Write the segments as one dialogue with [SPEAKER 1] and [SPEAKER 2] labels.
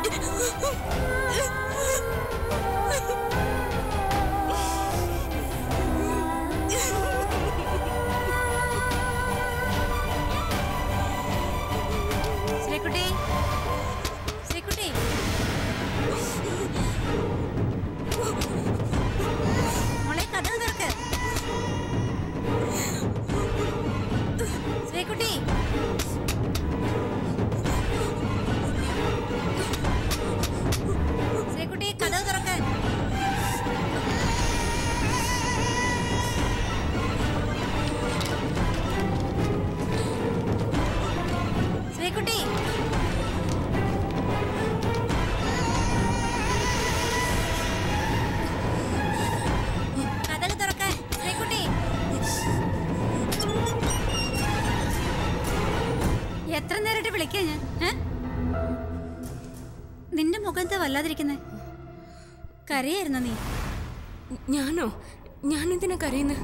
[SPEAKER 1] ശ്രീകുട്ടി ശ്രീകുട്ടി മോളെ കഥ തുറക്ക് ശ്രീകുട്ടി ശ്രീകുട്ടി കഥ തുറക്ക് ശ്രീകുട്ടി കഥക് തുറക്കാൻ ശ്രീകുട്ടി എത്ര നേരിട്ട് വിളിക്കാ ഞാൻ ഏ? നിന്റെ മുഖം എന്താ വല്ലാതിരിക്കുന്നേ കരയായിരുന്നോ നീ
[SPEAKER 2] ഞാനോ ഞാനെന്തിനാ കരയുന്നത്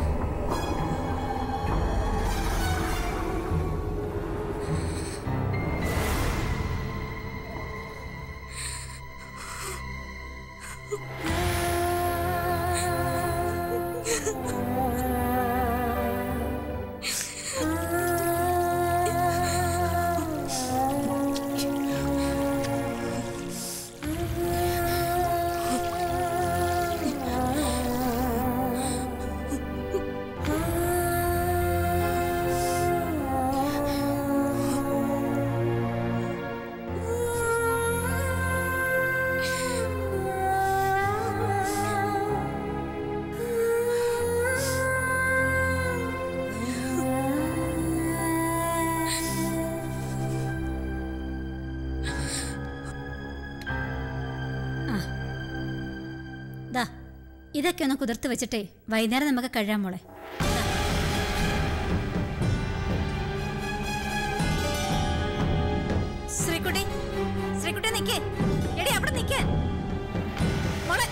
[SPEAKER 1] ദാ ഇതൊക്കെ ഒന്ന് കുതിർത്ത് വെച്ചിട്ടേ വൈകുന്നേരം നമുക്ക് കഴിയാൻ മോളെ ദാ. ശ്രീകുട്ടി ശ്രീകുട്ടി നിക്കേ എടി അവിടെ നിക്കേ മോളെ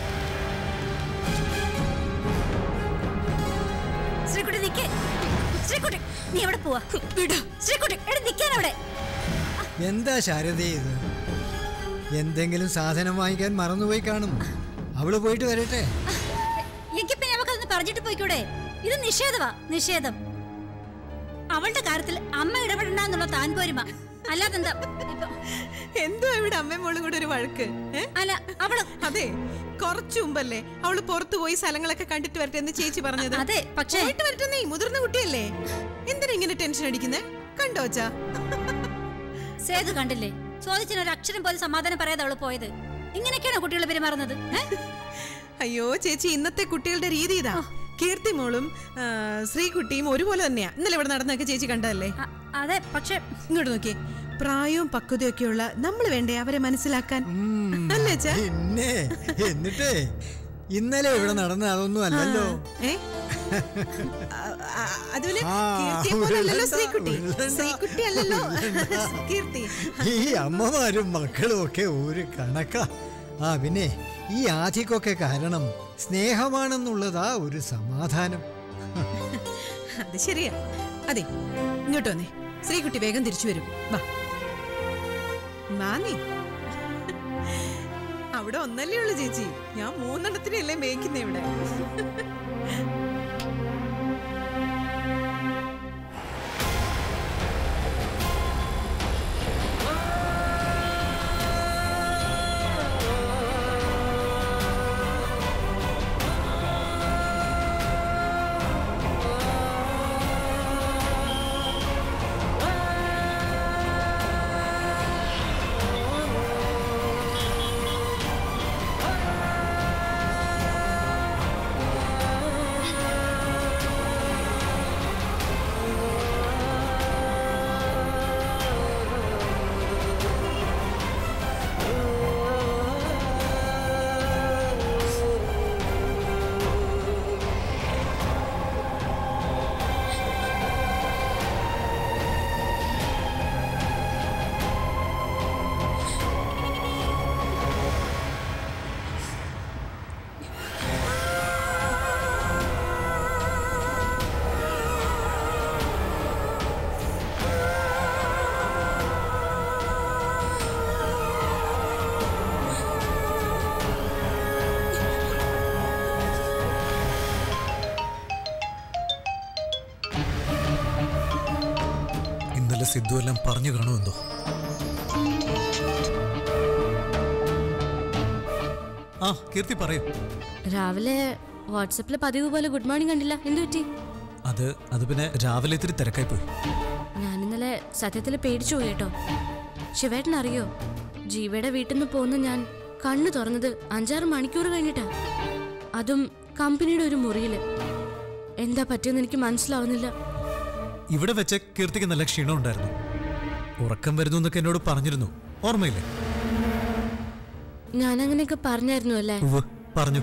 [SPEAKER 1] ശ്രീകുട്ടി നിക്കേ ശ്രീകുട്ടി നീ എവിടെ പോവാ വിടാ ശ്രീകുട്ടി എടി നിക്കാൻ അവിടെ
[SPEAKER 3] എന്താ ശാരദ ഇത് എന്തെങ്കിലും സാധനം വാങ്ങിക്കാൻ മറന്നുപോയി കാണും അവള് പോയിട്ട് വരട്ടെ
[SPEAKER 1] എങ്കിൽ പിന്നെ നമുക്കതൊന്ന് പറഞ്ഞിട്ട് പോയിക്കൂടെ ഇത് നിഷേധമാ നിഷേധം അവളുടെ കാര്യത്തിൽ അമ്മ ഇടപെടണ്ടെന്നുള്ള താൻ പോരുമ അല്ലാതെന്താ ഇപ്പൊ
[SPEAKER 4] എന്തോ ഇവിടെ അമ്മയും മോളും കൂടെ ഒരു വഴക്ക് ഏ?
[SPEAKER 1] അല്ല അവള്
[SPEAKER 4] അതെ കുറച്ചു മുമ്പല്ലേ അവള് പുറത്തു പോയി സ്ഥലങ്ങളൊക്കെ കണ്ടിട്ട് വരട്ടെ എന്ന് ചേച്ചി പറഞ്ഞത്
[SPEAKER 1] അതെ പക്ഷേ
[SPEAKER 4] പോയിട്ട് വരട്ടെ നീ മുതിർന്ന കുട്ടിയല്ലേ എന്തിനാ ഇങ്ങനെ ടെൻഷൻ അടിക്കുന്നേ കണ്ടോ അച്ഛാ
[SPEAKER 1] സേതു കണ്ടില്ലേ ചോദിച്ചതിന് ഒരു അക്ഷരം പോലും സമാധാനം പറയാതെ അവള് പോയത് ഇങ്ങനെയൊക്കെയാണോ കുട്ടികൾ പെരുമാറുന്നത് ഏ?
[SPEAKER 4] അയ്യോ ചേച്ചി ഇന്നത്തെ കുട്ടികളുടെ രീതി ഇതാ കീർത്തി മോളും ആ, ശ്രീകുട്ടിയും ഒരുപോലെ തന്നെയാ ഇന്നലെ ഇവിടെ നടന്നൊക്കെ ചേച്ചി കണ്ടതല്ലേ
[SPEAKER 1] അ- അതെ പക്ഷെ
[SPEAKER 4] ഇങ്ങോട്ട് നോക്കിയേ പ്രായവും പക്വതയും ഒക്കെയുള്ള നമ്മൾ വേണ്ടേ അവരെ മനസ്സിലാക്കാൻ
[SPEAKER 3] ഉം,
[SPEAKER 4] അല്ലേ അച്ഛാ
[SPEAKER 3] പിന്നെ എന്നിട്ടേ ഇന്നലെ ഇവിടെ നടന്ന അതൊന്നും അല്ലല്ലോ
[SPEAKER 4] ഏ ആ, ആ, അത് പിന്നെ
[SPEAKER 3] ആ,
[SPEAKER 4] കീർത്തിയെ പോലല്ലല്ലോ
[SPEAKER 3] ഉരുളണ്ട,
[SPEAKER 4] ശ്രീകുട്ടി
[SPEAKER 3] ഉരുളണ്ട,
[SPEAKER 4] ശ്രീകുട്ടി അല്ലല്ലോ കീർത്തി
[SPEAKER 3] ഈ അമ്മമാരും മക്കളും ഒക്കെ ഒരു കണക്കാ ആ പിന്നെ ഈ ആധിക്കൊക്കെ കാരണം സ്നേഹമാണെന്നുള്ളതാ ഒരു സമാധാനം
[SPEAKER 4] അത് ശരിയാ അതെ ഇങ്ങോട്ട് വന്നേ ശ്രീകുട്ടി വേഗം തിരിച്ചു വരും വാ വാ നീ അവിടെ ഒന്നല്ലേ ഉള്ളു ചേച്ചി ഞാൻ മൂന്നെണ്ണത്തിനല്ലേ മേയ്ക്കുന്നേ ഇവിടെ
[SPEAKER 2] ആ
[SPEAKER 5] സിദ്ധു എല്ലാം പറഞ്ഞു കാണുമെന്തോ ആ കീർത്തി പറയൂ
[SPEAKER 2] രാവിലെ വാട്സപ്പിൽ പതിവ് പോലെ ഗുഡ് മോർണിംഗ് കണ്ടില്ല എന്തു പറ്റി
[SPEAKER 5] അത് അത് പിന്നെ രാവിലെ ഇത്തിരി തിരക്കായി പോയി
[SPEAKER 2] ഞാൻ ഇന്നലെ സത്യത്തിൽ പേടിച്ചു പോയി കേട്ടോ ശിവേട്ടൻ അറിയോ ജീവയുടെ വീട്ടിൽ നിന്ന് പോകുന്ന ഞാൻ കണ്ണു തുറന്നത് അഞ്ചാറ് മണിക്കൂർ കഴിഞ്ഞിട്ടാ അതും കമ്പനിയുടെ ഒരു മുറിയില് എന്താ പറ്റിയെന്ന് എനിക്ക് മനസ്സിലാവുന്നില്ല
[SPEAKER 5] ഇവിടെ വെച്ച് കീർത്തിക്ക് നല്ല ക്ഷീണം ഉണ്ടായിരുന്നു ഉറക്കം വരുന്നു എന്നൊക്കെ എന്നോട് പറഞ്ഞിരുന്നു ഓർമ്മയില്ലേ
[SPEAKER 2] ഞാൻ അങ്ങനെയൊക്കെ പറഞ്ഞായിരുന്നു അല്ലേ
[SPEAKER 5] ഉവ് പറഞ്ഞു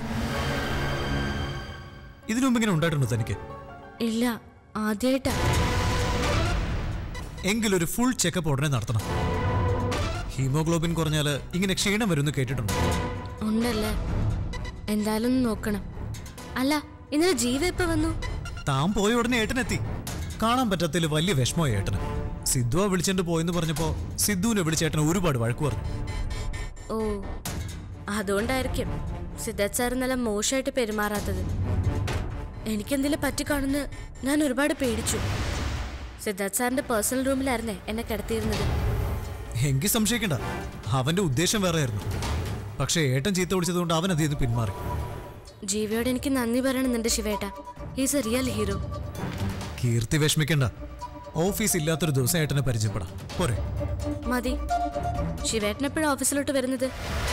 [SPEAKER 5] ഇതിനു മുമ്പ് ഇങ്ങനെ ഉണ്ടായിട്ടുണ്ടോ തനിക്ക്
[SPEAKER 2] ഇല്ല ആദ്യമായിട്ടാ
[SPEAKER 5] എങ്കിലൊരു ഫുൾ ചെക്കപ്പ് ഉടനെ നടത്തണം ഹീമോഗ്ലോബിൻ കുറഞ്ഞാൽ ഇങ്ങനെ ക്ഷീണം വരുമെന്ന് കേട്ടിട്ടുണ്ട്
[SPEAKER 2] ഉണ്ടല്ലേ എന്തായാലും ഒന്ന് നോക്കണം അല്ല ഇന്നലെ ജീവ എപ്പോ വന്നു
[SPEAKER 5] താൻ പോയ ഉടനെ ഏട്ടനെത്തി കാണാൻ പറ്റാത്തതിൽ വലിയ വിഷമമായി ഏട്ടന് സിദ്ധുവ വിളിച്ചിട്ട് പോയെന്ന് പറഞ്ഞപ്പോ സിദ്ധുവിനെ വിളിച്ച ഏട്ടന് ഒരുപാട് വഴക്ക് പറഞ്ഞു
[SPEAKER 2] ഓ അതുകൊണ്ടായിരിക്കും സിദ്ധാർത്ഥ് സാർ നല്ല മോശമായിട്ട് പെരുമാറാത്തത് എനിക്കെന്തെങ്കിലും പറ്റിക്കാണെന്ന് ഞാൻ ഒരുപാട് പേടിച്ചു സിദ്ധാർത്ഥ് സാറിന്റെ പേഴ്സണൽ റൂമിലായിരുന്നേ എന്നെ കിടത്തിയിരുന്നത്
[SPEAKER 5] എങ്കിൽ സംശയിക്കണ്ട അവന്റെ ഉദ്ദേശം വേറെ ആയിരുന്നു പക്ഷേ ഏട്ടൻ ചീത്ത വിളിച്ചതുകൊണ്ട് അവൻ അതിൽ നിന്ന് പിന്മാറി
[SPEAKER 2] ജീവിയോട് എനിക്ക് നന്ദി പറയണമെന്നുണ്ട് ശിവേട്ട is a real hero
[SPEAKER 5] Keerthi വിഷമിക്കണ്ട ഓഫീസ് ഇല്ലാത്തൊരു ദിവസം ഏട്ടനെ പരിചയപ്പെടാം പോരെ
[SPEAKER 2] മതി ശിവേട്ടൻ എപ്പോഴാണ് ഓഫീസിലോട്ട് വരുന്നത്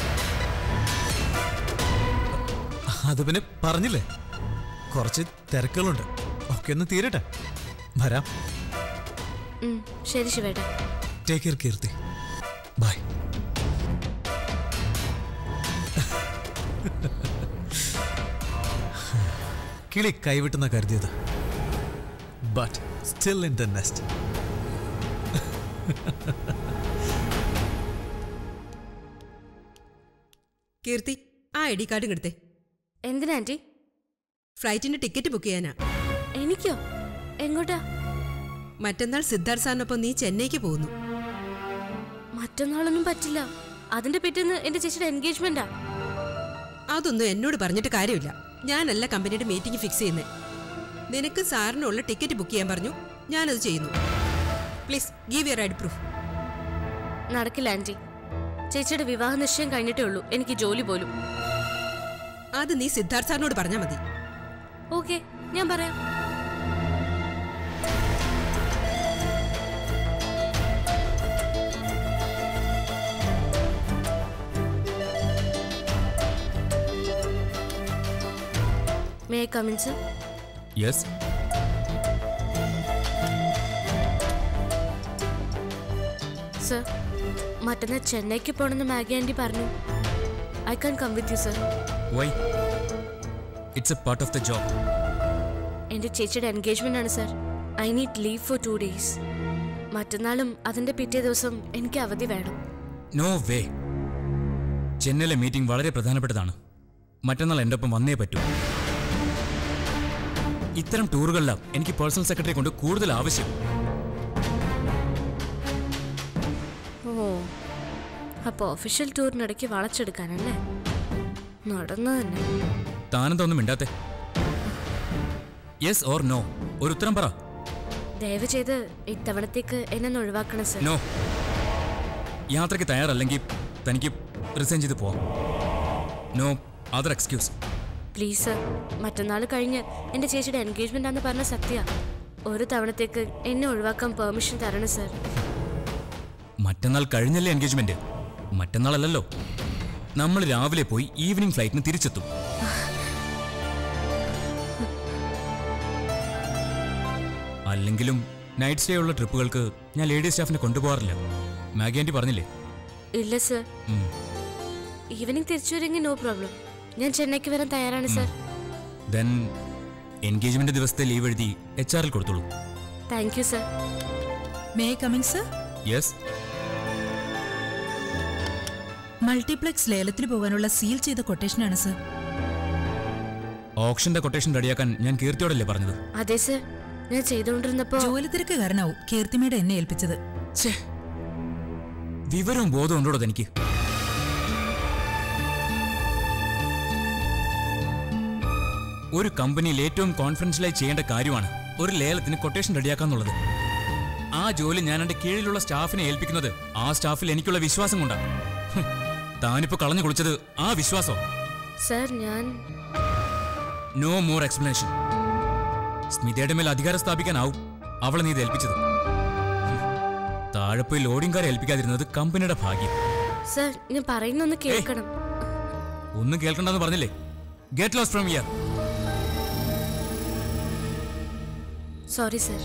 [SPEAKER 5] അത് പിന്നെ പറഞ്ഞില്ലേ കുറച്ച് തിരക്കുകളുണ്ട് ഒക്കെ ഒന്ന് തീരട്ടെ വരാം
[SPEAKER 2] ഉം, ശരി ശിവേട്ട
[SPEAKER 5] ടേക്ക് കെയർ കീർത്തി ബൈ കിളി കൈവിട്ടെന്ന കരുതിയത് but still in the nest
[SPEAKER 4] Keerthi ആ ഐ ഡി കാർഡ് എടുത്തേ
[SPEAKER 2] എന്തിനാ ആന്റി
[SPEAKER 4] ഫ്ലൈറ്റിന്റെ ടിക്കറ്റ് ബുക്ക് ചെയ്യാനാ
[SPEAKER 2] എനിക്കോ എങ്ങോട്ടാ
[SPEAKER 4] മറ്റന്നാൾ സിദ്ധാർത്ഥ് സാറിനൊപ്പം നീ ചെന്നൈക്ക് പോകുന്നു
[SPEAKER 2] മറ്റന്നാളൊന്നും പറ്റില്ല അതിന്റെ പിറ്റേന്ന് എന്റെ ചേച്ചിയുടെ എൻഗേജ്മെന്റാ
[SPEAKER 4] അതൊന്നും എന്നോട് പറഞ്ഞിട്ട് കാര്യമില്ല ഞാനല്ല കമ്പനിയുടെ മീറ്റിംഗ് ഫിക്സ് ചെയ്യുന്നേ നിനക്ക് സാറിനുള്ള ടിക്കറ്റ് ബുക്ക് ചെയ്യാൻ പറഞ്ഞു ഞാനത് ചെയ്യുന്നു please give your ride proof
[SPEAKER 2] നടക്കില്ല ആന്റി ചേച്ചിയുടെ വിവാഹ നിശ്ചയം കഴിഞ്ഞിട്ടേ ഉള്ളൂ എനിക്ക് ജോലി പോലും
[SPEAKER 4] അത് നീ സിദ്ധാർത്ഥ് സാറിനോട് പറഞ്ഞാൽ മതി
[SPEAKER 2] ഓക്കെ ഞാൻ പറയാം may come in sir
[SPEAKER 6] yes
[SPEAKER 2] sir മറ്റന്നാൾ ചെന്നൈക്ക് പോണെന്ന് മാഗി ആന്റി പറഞ്ഞു I can come with you sir
[SPEAKER 6] why it's a part of the job
[SPEAKER 2] എന്റെ ചേച്ചിയുടെ എൻഗേജ്മെന്റ് ആണ് sir I need leave for two days മറ്റന്നാളും അതിന്റെ പിറ്റേ ദിവസം എനിക്ക് അവധി വേണം
[SPEAKER 6] നോ വേ ചെന്നൈയിലെ മീറ്റിംഗ് വളരെ പ്രധാനപ്പെട്ടതാണ് മറ്റന്നാൾ എൻ്റെ ഒപ്പം വന്നേ പറ്റൂ ഇത്തരം ടൂറുകളിലാണ് എനിക്ക് പേഴ്സണൽ സെക്രട്ടറി കൊണ്ട് കൂടുതൽ ആവശ്യം
[SPEAKER 2] ഓ അപ്പോൾ ഒഫീഷ്യൽ ടൂറിനിടയ്ക്ക് വളച്ചെടുക്കാനല്ലേ നടന്നു തന്നെ
[SPEAKER 6] താനെന്തൊന്നും മിണ്ടാത്തെ യെസ് ഓർ നോ ഒരു ഉത്തരം പറ
[SPEAKER 2] ദയവ് ചെയ്ത് ഇത്തവണത്തേക്ക് എന്നെ ഒന്ന് ഒഴിവാക്കണം സർ
[SPEAKER 6] നോ യാത്രയ്ക്ക് തയ്യാറല്ലെങ്കിൽ തനിക്ക് റിസൈൻ ചെയ്ത് പോവാം no other excuse
[SPEAKER 2] please sir മറ്റന്നാൾ കഴിഞ്ഞ് എൻ്റെ ചേച്ചിയുടെ എൻഗേജ്മെന്റ് ആണെന്ന് പറഞ്ഞ സത്യ ഒരു തവണത്തേക്ക് എന്നെ ഒഴിവാക്കാൻ പെർമിഷൻ തരണം സർ
[SPEAKER 6] മറ്റന്നാൾ കഴിഞ്ഞല്ലേ എൻഗേജ്മെന്റ് മറ്റന്നാളല്ലല്ലോ നമ്മൾ രാവിലെ പോയി ഈവനിങ് ഫ്ലൈറ്റിന് തിരിച്ചെത്തും അല്ലെങ്കിലും നൈറ്റ് സ്റ്റേ ഉള്ള ട്രിപ്പുകൾക്ക് ഞാൻ ലേഡീസ് സ്റ്റാഫിനെ കൊണ്ടുപോകാറില്ല മാഗി ആൻറ്റി പറഞ്ഞില്ലേ
[SPEAKER 2] ഇല്ല സർ
[SPEAKER 6] ഉം.
[SPEAKER 2] ഈവനിങ് തിരിച്ചു വരെങ്കിൽ നോ പ്രോബ്ലം ഞാൻ ചെന്നൈക്ക് വരാൻ തയ്യാറാണ് സർ
[SPEAKER 6] ദെൻ എൻഗേജ്മെന്റ് ദിവസത്തെ ലീവ് എഴുതി എച്ച് ആറിൽ കൊടുത്തോളൂ
[SPEAKER 2] thank you sir
[SPEAKER 7] may coming sir
[SPEAKER 6] yes
[SPEAKER 7] multiplex ലേലത്തിന് പോകാനുള്ള സീൽ ചെയ്ത കൊട്ടേഷനാണ് സർ
[SPEAKER 6] ഓപ്ഷന്റെ കൊട്ടേഷൻ റെഡിയാക്കാൻ ഞാൻ കീർത്തിയോടല്ലേ പറഞ്ഞത്
[SPEAKER 2] അതെ സർ ഞാൻ ചെയ്തുകൊണ്ടിരുന്നപ്പോ
[SPEAKER 7] ജോലി തിരക്ക് കാരണവും കീർത്തിമേട് എന്നെ ഏൽപ്പിച്ചത്
[SPEAKER 6] ഛേ വിവരവും ബോധവും ഉണ്ടോ എനിക്ക് ഒരു കമ്പനിയിൽ ഏറ്റവും കോൺഫിഡൻഷ്യലായി ചെയ്യേണ്ട കാര്യമാണ് ഒരു ലേലത്തിന് കൊട്ടേഷൻ റെഡിയാക്കാന്നുള്ളത് ആ ജോലി ഞാൻ എന്റെ കീഴിലുള്ള സ്റ്റാഫിനെ ഏൽപ്പിക്കുന്നത് ആ സ്റ്റാഫിൽ എനിക്കുള്ള വിശ്വാസം കൊണ്ടാണ് ഹും, താനിപ്പോ കളഞ്ഞു കുളിച്ചത് ആ വിശ്വാസം
[SPEAKER 2] സർ ഞാൻ
[SPEAKER 6] നോ മോർ എക്സ്പ്ലനേഷൻ സ്മിതയുടെ മേൽ അധികാരം സ്ഥാപിക്കാനാവും അവളെ നീ ഇത് ഏൽപ്പിച്ചത് ഹും, താഴെ പോയി ലോഡിംഗുകാരെ ഏൽപ്പിക്കാതിരുന്നത് കമ്പനിയുടെ ഭാഗ്യം
[SPEAKER 2] സർ ഞാൻ പറയുന്നൊന്ന് കേൾക്കണം
[SPEAKER 6] ഒന്നും കേൾക്കണ്ടെന്ന് പറഞ്ഞില്ലേ get lost from here
[SPEAKER 2] sorry sir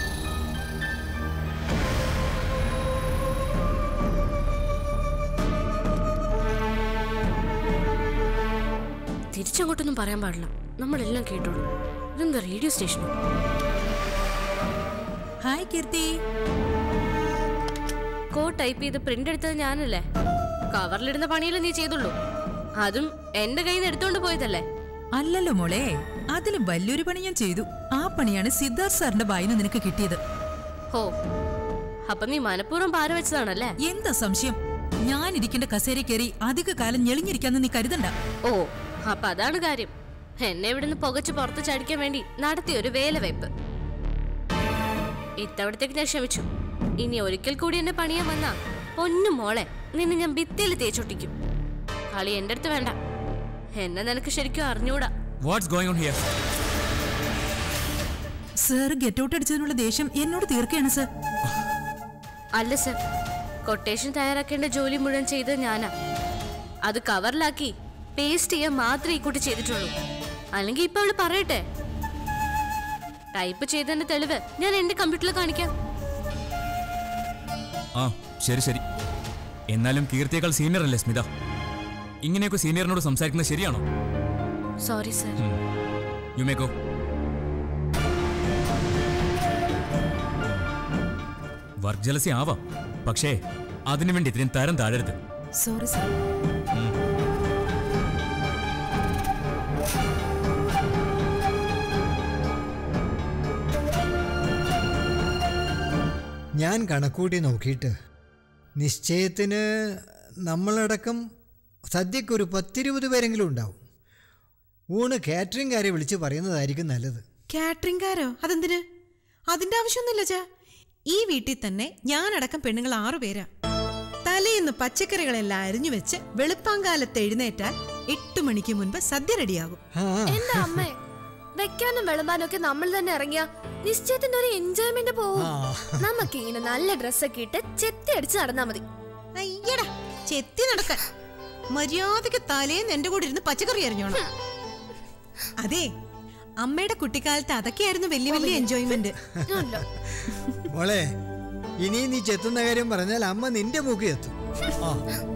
[SPEAKER 2] തിരിച്ചങ്ങോട്ടൊന്നും പറയാൻ പാടില്ല നമ്മളെല്ലാം കേട്ടോളൂ ഇതെന്താ റേഡിയോ സ്റ്റേഷനോ
[SPEAKER 7] ഹായ് കീർത്തി
[SPEAKER 2] കോ ടൈപ്പ് ചെയ്ത് പ്രിന്റ് എടുത്തത് ഞാനല്ലേ കവറിലിടുന്ന പണിയല്ലേ നീ ചെയ്തുള്ളൂ അതും എന്റെ കയ്യിൽ നിന്ന് എടുത്തോണ്ട് പോയതല്ലേ
[SPEAKER 7] അല്ലല്ലോ മോളെ അതിലും വലിയൊരു പണി ഞാൻ ചെയ്തു ആ പണിയാണ് സിദ്ധാർത്ഥ് സാറിന്റെ വായിന്ന് നിനക്ക് കിട്ടിയത്
[SPEAKER 2] ഹോ അപ്പൊ നീ മനഃപൂർവ്വം പാര വെച്ചതാണല്ലേ
[SPEAKER 7] എന്താ സംശയം ഞാൻ ഇരിക്കേണ്ട കസേര കയറി അധിക കാലം ഞെളിഞ്ഞിരിക്കാന്ന് നീ കരുതണ്ട
[SPEAKER 2] ഓ അപ്പൊ അതാണ് കാര്യം എന്നെ ഇവിടുന്ന് പുകച്ച് പുറത്ത് ചടിക്കാൻ വേണ്ടി നടത്തിയ ഒരു വേലവയ്പ് ഇത്തവണത്തേക്ക് ഞാൻ ക്ഷമിച്ചു ഇനി ഒരിക്കൽ കൂടി എന്നെ പണിയാൻ വന്നാ പൊന്നു മോളെ നിന്നെ ഞാൻ ഭിത്തിയിൽ തേച്ചൊട്ടിക്കും കളി എന്റെ അടുത്ത് വേണ്ട എന്നെ നിനക്ക് ശരിക്കും അറിഞ്ഞൂടാ
[SPEAKER 6] what's going on here
[SPEAKER 7] sir get out അടിച്ചതിനുള്ള ദേഷ്യം എന്നോട് തീർക്കുകയാണ് സർ
[SPEAKER 2] അല്ല സർ കൊട്ടേഷൻ തയ്യാറാക്കേണ്ട ജോലി മുഴുവൻ ചെയ്തത് ഞാനാ അത് കവറിലാക്കി പേസ്റ്റ് ചെയ്യാൻ മാത്രമേ ഈ കുട്ടി ചെയ്തിട്ടുള്ളൂ അല്ലെങ്കിൽ ഇപ്പൊ അവള് പറയട്ടെ ടൈപ്പ് ചെയ്തതിന്റെ തെളിവ് ഞാൻ എന്റെ കമ്പ്യൂട്ടറിൽ കാണിക്കാം
[SPEAKER 6] ആ ശരി ശരി എന്നാലും കീർത്തിയേക്കാൾ സീനിയർ അല്ലേ സ്മിത ഇങ്ങനെയൊക്കെ സീനിയറിനോട് സംസാരിക്കുന്നത് ശരിയാണോ
[SPEAKER 2] sorry sir
[SPEAKER 6] you may go work jealousy ആവാം പക്ഷേ അതിനുവേണ്ടി ഇത്രയും തരം താഴരുത്
[SPEAKER 7] സോറി സർ
[SPEAKER 3] ഞാൻ കണക്കൂട്ടി നോക്കിയിട്ട് നിശ്ചയത്തിന് നമ്മളടക്കം സദ്യക്കൊരു പത്തിരുപത് പേരെങ്കിലും ഉണ്ടാവും ഊണ് കാറ്ററിംഗുകാരെ വിളിച്ച് പറയുന്നതായിരിക്കും നല്ലത്
[SPEAKER 4] കാറ്ററിംഗാരോ അതെന്തിന് അതിന്റെ ആവശ്യമൊന്നുമില്ല ചാ ഈ വീട്ടിൽ തന്നെ ഞാനടക്കം പെണ്ണുങ്ങൾ ആറുപേരാ തലേന്ന് പച്ചക്കറികളെല്ലാം അരിഞ്ഞു വെച്ച് വെളുപ്പാങ്കാലത്ത് എഴുന്നേറ്റാൽ എട്ട് മണിക്ക് മുൻപ് സദ്യ റെഡിയാകും
[SPEAKER 3] ആ
[SPEAKER 2] എന്റെ അമ്മേ വെക്കാനും വിളമ്പാനും ഒക്കെ നമ്മൾ തന്നെ ഇറങ്ങിയ നിശ്ചയത്തിന്റെ ഒരു എൻജോയ്മെന്റ് പോവും
[SPEAKER 3] ആ.
[SPEAKER 2] നമുക്ക് ഇങ്ങനെ നല്ല ഡ്രസ്സൊക്കെ ഇട്ട് ചെത്തി അടിച്ച് നടന്നാ മതി
[SPEAKER 4] അയ്യടാ ചെത്തി നടക്കാൻ മര്യാദക്ക് തലേന്ന് എന്റെ കൂടെ ഇരുന്ന് പച്ചക്കറി അരിഞ്ഞോണം അതെ അമ്മയുടെ കുട്ടിക്കാലത്ത് അതൊക്കെയായിരുന്നു വലിയ വലിയ എൻജോയ്മെന്റ്
[SPEAKER 2] അല്ല.
[SPEAKER 3] മോളെ ഇനി നീ ചെത്തുന്ന കാര്യം പറഞ്ഞാൽ അമ്മ നിന്റെ മൂക്കി എത്തും ആ.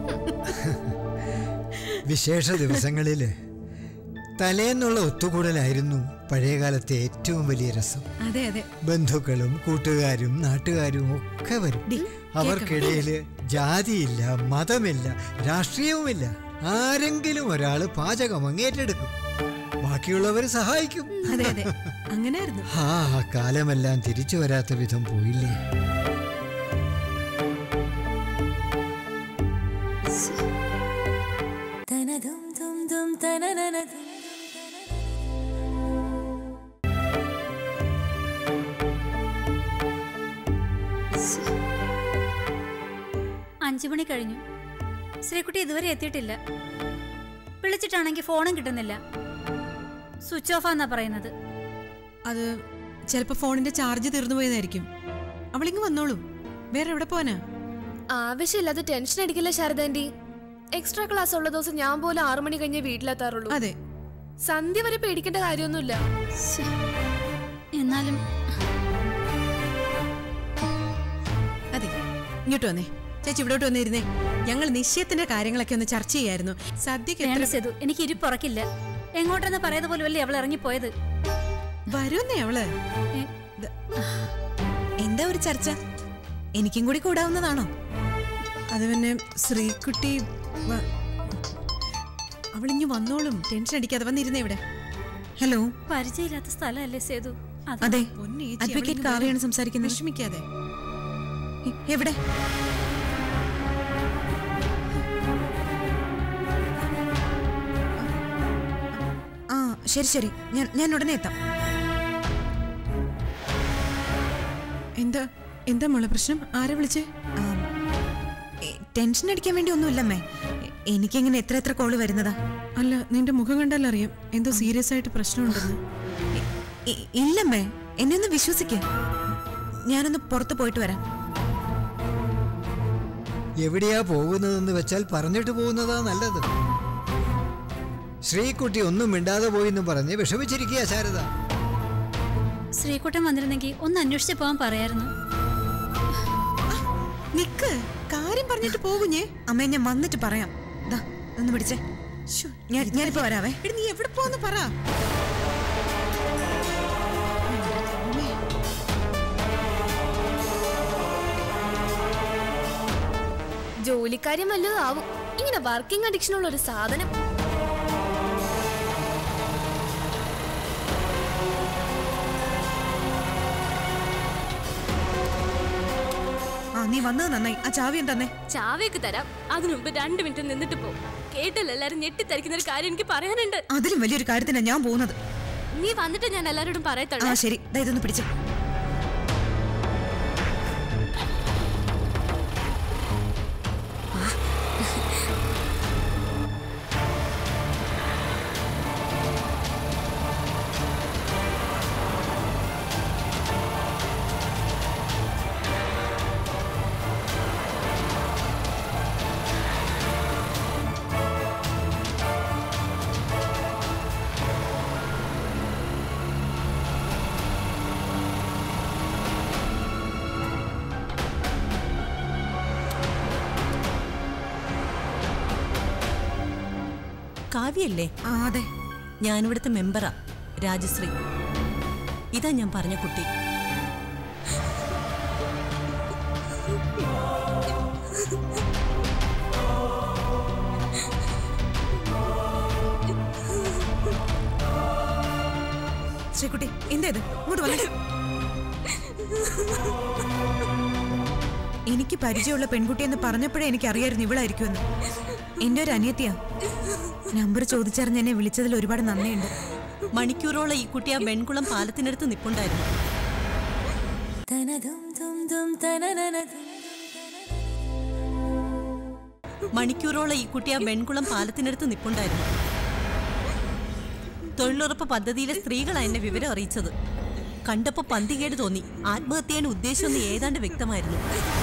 [SPEAKER 3] വിശേഷ ദിവസങ്ങളില് തലേന്നുള്ള ഒത്തുകൂടലായിരുന്നു പഴയകാലത്തെ ഏറ്റവും വലിയ രസം
[SPEAKER 4] അതെ അതെ
[SPEAKER 3] ബന്ധുക്കളും കൂട്ടുകാരും നാട്ടുകാരും ഒക്കെ വരും അവർക്കിടയില് ജാതിയില്ല മതമില്ല രാഷ്ട്രീയവുമില്ല ആരെങ്കിലും ഒരാള് പാചകം അങ്ങേറ്റെടുക്കും ബാക്കിയുള്ളവർ സഹായിക്കും
[SPEAKER 4] അതെ അതെ അങ്ങനെയായിരുന്നു
[SPEAKER 3] ആ ആ കാലമെല്ലാം തിരിച്ചു വരാത്ത വിധം പോയില്ലേ
[SPEAKER 1] അഞ്ചു മണി കഴിഞ്ഞു ശ്രീകുട്ടി ഇതുവരെ എത്തിയിട്ടില്ല വിളിച്ചിട്ടാണെങ്കിൽ ഫോണും കിട്ടുന്നില്ല സ്വിച്ച് ഓഫ് ആന്നാ പറയുന്നത്
[SPEAKER 4] അത് ചിലപ്പോ ഫോണിന്റെ ചാർജ് തീർന്നു പോയതായിരിക്കും അവളിങ്ങ് വന്നോളും വേറെ എവിടെ പോവാനാ
[SPEAKER 8] ആവശ്യമില്ലാതെ ടെൻഷൻ അടിക്കില്ല ശാരദാന്റി എക്സ്ട്രാ ക്ലാസ് ഉള്ള ദിവസം ഞാൻ പോലും ആറു മണി കഴിഞ്ഞേ വീട്ടിലെത്താറുള്ളൂ
[SPEAKER 4] അതെ
[SPEAKER 8] സന്ധ്യ വരെ പേടിക്കേണ്ട കാര്യമൊന്നുമില്ല
[SPEAKER 1] എന്നാലും
[SPEAKER 4] അതെ ഇങ്ങോട്ട് വന്നേ ചേച്ചി ഇവിടോട്ട് വന്നിരുന്നേ ഞങ്ങൾ നിശ്ചയത്തിന്റെ കാര്യങ്ങളൊക്കെ ഒന്ന് ചർച്ച ചെയ്യായിരുന്നു സദ്യക്ക്
[SPEAKER 1] വേണ്ട
[SPEAKER 4] എത്ര
[SPEAKER 1] സേതു എനിക്ക് ഇരിപ്പുറക്കില്ല എങ്ങോട്ടെന്ന് പറയുന്ന പോലെ അല്ലേ അവൾ ഇറങ്ങിപ്പോയത്
[SPEAKER 4] വരുന്നേ അവള്
[SPEAKER 1] ഏ,
[SPEAKER 4] എന്താ ഒരു ചർച്ച എനിക്കും കൂടി കൂടാവുന്നതാണോ അത് പിന്നെ ശ്രീകുട്ടി വ- അവളിഞ്ഞു വന്നോളും ടെൻഷൻ അടിക്കാതെ വന്നിരുന്നേ ഇവിടെ ഹലോ
[SPEAKER 1] പരിചയമില്ലാത്ത സ്ഥലമല്ലേ സേതു അത്
[SPEAKER 7] അതെ
[SPEAKER 4] പൊന്നേച്ചി,
[SPEAKER 7] അഡ്വക്കേറ്റ്
[SPEAKER 4] അവളിങ്ങ്
[SPEAKER 7] കാവ്യാണ്
[SPEAKER 4] വരും.
[SPEAKER 7] സംസാരിക്കുന്നത്
[SPEAKER 4] വിഷമിക്കാതെ
[SPEAKER 7] എ- എവിടെ ആ ശരി ശരി ഞാൻ ഞാൻ ഉടനെ എത്താം
[SPEAKER 4] എന്താ എന്താ മോളെ പ്രശ്നം ആരെ വിളിച്ചേ
[SPEAKER 9] ആം, എ, ടെൻഷൻ അടിക്കാൻ വേണ്ടി ഒന്നുമില്ലമ്മേ എ- എനിക്കിങ്ങനെ എത്ര എത്ര കോള് വരുന്നതാ
[SPEAKER 4] അല്ല നിന്റെ മുഖം കണ്ടാൽ അറിയാം എന്തോ സീരിയസ് ആയിട്ട് പ്രശ്നമുണ്ടെന്ന്
[SPEAKER 9] ഇ- ഇ- ഇല്ലമ്മേ എന്നെ ഒന്ന് വിശ്വസിക്ക ഞാനൊന്ന് പുറത്ത് പോയിട്ട് വരാം
[SPEAKER 3] എവിടെയാ പോകുന്നതെന്ന് വെച്ചാൽ പറഞ്ഞിട്ട് പോകുന്നതാ നല്ലത് ശ്രീകുട്ടി ഒന്നും മിണ്ടാതെ പോയിന്ന് പറഞ്ഞ് വിഷമിച്ചിരിക്കുക ശാരദ
[SPEAKER 1] ശ്രീകുട്ടൻ വന്നിരുന്നെങ്കിൽ ഒന്ന് അന്വേഷിച്ച് പോകാൻ പറയായിരുന്നു
[SPEAKER 4] നിക്ക് കാര്യം പറഞ്ഞിട്ട് പോകുഞ്ഞേ
[SPEAKER 9] അമ്മേ ഞാൻ വന്നിട്ട് പറയാം ദാ ഒന്ന് പിടിച്ചേ ഞാൻ ഞാനിപ്പോ വരാവേ
[SPEAKER 4] എടി നീ എവിടെ പോന്ന് പറ
[SPEAKER 8] ജോലിക്കാര്യം വല്ലതും ആവും ഇങ്ങനെ വർക്കിംഗ് അഡിക്ഷൻ ഉള്ള ഒരു സാധനം
[SPEAKER 9] ആ നീ വന്നത് നന്നായി ആ ചാവി എന്താന്നേ
[SPEAKER 2] ചാവിയൊക്കെ തരാം അതിനു മുമ്പ് രണ്ട് മിനിറ്റ് നിന്നിട്ട് പോ കേട്ടല്ലോ എല്ലാരും ഞെട്ടിത്തരിക്കുന്ന ഒരു കാര്യം എനിക്ക് പറയാനുണ്ട്
[SPEAKER 9] അതിലും വലിയൊരു കാര്യത്തിനാ ഞാൻ പോകുന്നത്
[SPEAKER 2] നീ വന്നിട്ട് ഞാൻ എല്ലാരോടും
[SPEAKER 9] ആ
[SPEAKER 2] പറയത്തുള്ളൂ
[SPEAKER 9] ശരി ദാ ഇതൊന്ന് പിടിച്ചേ
[SPEAKER 10] കാവ്യല്ലേ
[SPEAKER 9] ആ അതെ
[SPEAKER 10] ഞാനിവിടുത്തെ മെമ്പറാ രാജശ്രീ ഇതാ ഞാൻ പറഞ്ഞ കുട്ടി
[SPEAKER 9] ശ്രീകുട്ടി എന്താ ഇത് ഇങ്ങോട്ട് വന്നേ എനിക്ക് പരിചയമുള്ള പെൺകുട്ടി എന്ന് പറഞ്ഞപ്പോഴേ എനിക്ക് അറിയായിരുന്നു ഇവളായിരിക്കുമെന്ന് എന്റെ ഒരു അനിയത്തിയാ നമ്പർ ചോദിച്ചറിഞ്ഞ് എന്നെ വിളിച്ചതിൽ ഒരുപാട് നന്ദിയുണ്ട്
[SPEAKER 10] മണിക്കൂറോളം ഈ കുട്ടി ആ വെൺകുളം പാലത്തിനടുത്ത് നിപ്പുണ്ടായിരുന്നു മണിക്കൂറോളം ഈ കുട്ടി ആ വെൺകുളം പാലത്തിനടുത്ത് നിപ്പുണ്ടായിരുന്നു തൊഴിലുറപ്പ് പദ്ധതിയിലെ സ്ത്രീകളാ എന്നെ വിവരം അറിയിച്ചത് കണ്ടപ്പോ പന്തികേട് തോന്നി ആത്മഹത്യയാണ് ഉദ്ദേശമെന്ന് ഏതാണ്ട് വ്യക്തമായിരുന്നു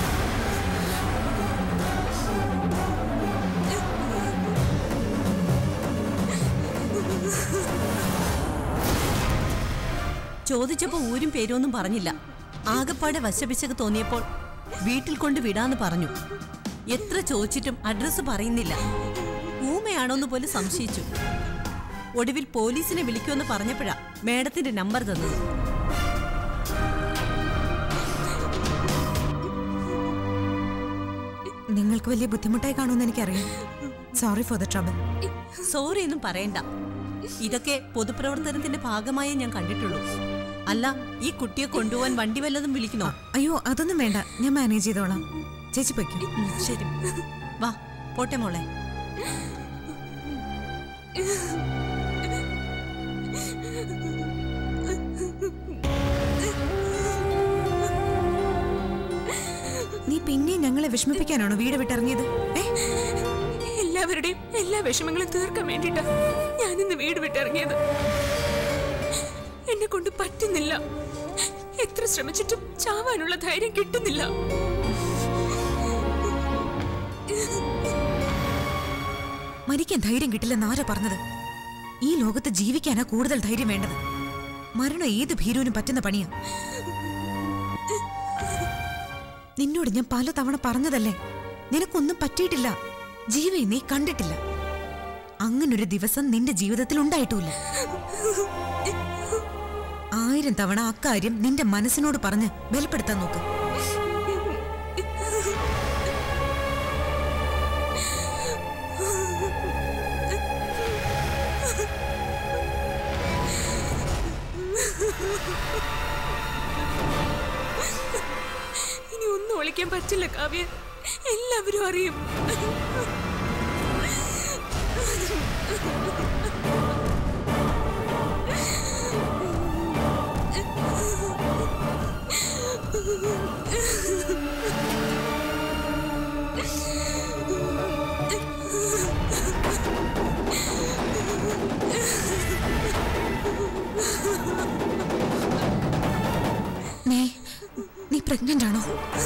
[SPEAKER 10] ചോദിച്ചപ്പോ ഊരും പേരൊന്നും പറഞ്ഞില്ല ആകപ്പാടെ വശപിശക് തോന്നിയപ്പോൾ വീട്ടിൽ കൊണ്ട് വിടാന്ന് പറഞ്ഞു എത്ര ചോദിച്ചിട്ടും അഡ്രസ്സ് പറയുന്നില്ല ഊമയാണോന്ന് പോലും സംശയിച്ചു ഒടുവിൽ പോലീസിനെ വിളിക്കുമെന്ന് പറഞ്ഞപ്പോഴാ മേഡത്തിന്റെ നമ്പർ തന്നത്
[SPEAKER 9] നിങ്ങൾക്ക് വലിയ ബുദ്ധിമുട്ടായി കാണുമെന്ന് എനിക്കറിയാം sorry for the trouble
[SPEAKER 10] sorry ഒന്നും പറയണ്ട ഇതൊക്കെ പൊതുപ്രവർത്തനത്തിന്റെ ഭാഗമായേ ഞാൻ കണ്ടിട്ടുള്ളൂ അല്ല ഈ കുട്ടിയെ കൊണ്ടുപോകാൻ വണ്ടി വല്ലതും വിളിക്കണോ
[SPEAKER 9] അയ്യോ അതൊന്നും വേണ്ട ഞാൻ മാനേജ് ചെയ്തോളാം ചേച്ചി പൊയ്ക്കോ
[SPEAKER 10] ഉം, ശരി വാ പോട്ടെ മോളെ
[SPEAKER 9] നീ പിന്നെയും ഞങ്ങളെ വിഷമിപ്പിക്കാനാണോ വീട് വിട്ടിറങ്ങിയത് ഏ
[SPEAKER 2] എല്ലാവരുടെയും എല്ലാ വിഷമങ്ങളും തീർക്കാൻ വേണ്ടിട്ടാ ഞാനിന്ന് വീട് വിട്ടിറങ്ങിയത് എന്നെ കൊണ്ട് പറ്റുന്നില്ല എത്ര ശ്രമിച്ചിട്ടും ചാവാനുള്ള ധൈര്യം കിട്ടുന്നില്ല
[SPEAKER 9] മരിക്കാൻ ധൈര്യം കിട്ടില്ലെന്ന് ആരാ പറഞ്ഞത് ഈ ലോകത്ത് ജീവിക്കാനാ കൂടുതൽ ധൈര്യം വേണ്ടത് മരണം ഏത് ഭീരുവിനും പറ്റുന്ന പണിയാ നിന്നോട് ഞാൻ പല തവണ പറഞ്ഞതല്ലേ നിനക്കൊന്നും പറ്റിയിട്ടില്ല ജീവയെ നീ കണ്ടിട്ടില്ല അങ്ങനൊരു ദിവസം നിന്റെ ജീവിതത്തിൽ ഉണ്ടായിട്ടുമില്ല ആയിരം തവണ അക്കാര്യം നിന്റെ മനസ്സിനോട് പറഞ്ഞ് ബലപ്പെടുത്താൻ നോക്ക്
[SPEAKER 2] ഇനി ഒന്നും ഒളിക്കാൻ പറ്റില്ല കാവ്യ എല്ലാവരും അറിയും
[SPEAKER 9] നീ നീ പ്രഗ്നന്റ് ആണോ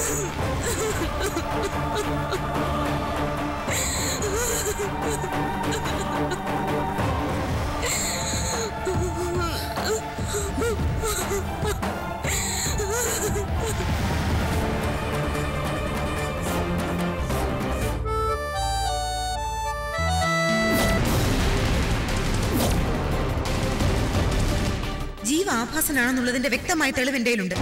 [SPEAKER 9] ജീവ ആഭാസനാണെന്നുള്ളതിന്റെ വ്യക്തമായ തെളിവ് എന്റെ കയ്യിലുണ്ട്